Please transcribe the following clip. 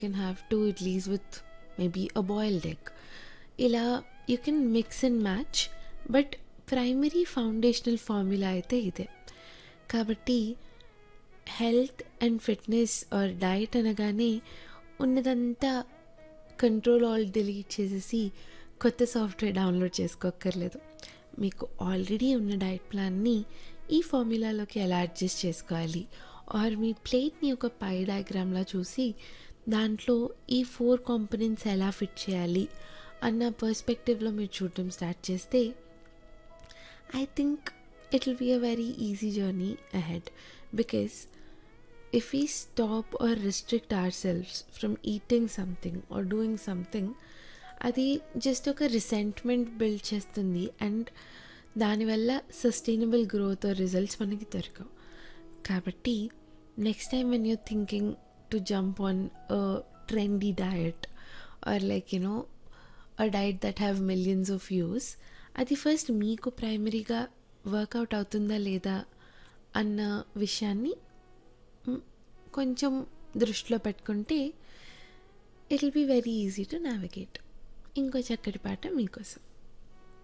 can have two idlis with maybe a boiled egg. ఇలా you can mix and match but primary foundational formula అయితే ఇదే కాబట్టి health and fitness or diet అనగానే ఉన్నదంతా control all delete చేసేసి కొత్త software download చేసుకోక్కర్లేదు మీకు already ఉన్న డైట్ ప్లాన్ని ఈ ఫార్ములాలోకి ఎలా అడ్జస్ట్ చేసుకోవాలి ఆర్ మీ ప్లేట్ని ఒక పై డయాగ్రామ్లా చూసి దాంట్లో ఈ ఫోర్ కాంపనెంట్స్ ఎలా ఫిట్ చేయాలి అన్న పర్స్పెక్టివ్లో మీరు చూడటం స్టార్ట్ చేస్తే I think it will be a very easy journey ahead because if we stop or restrict ourselves from eating something or doing something, అది జస్ట్ ఒక రిసెంట్మెంట్ బిల్డ్ చేస్తుంది అండ్ దానివల్ల సస్టైనబుల్ గ్రోత్ రిజల్ట్స్ మనకి దొరకవు కాబట్టి next time when you're thinking to jump on trendy diet or like you know uh diet that have millions of views అది first మీకు ప్రైమరీగా వర్కౌట్ అవుతుందా లేదా అన్న విషయాన్ని మ్, కొంచెం దృష్టిలో పెట్టుకుంటే it will be very easy to navigate ఇంకో చక్కటి పాట మీకోసం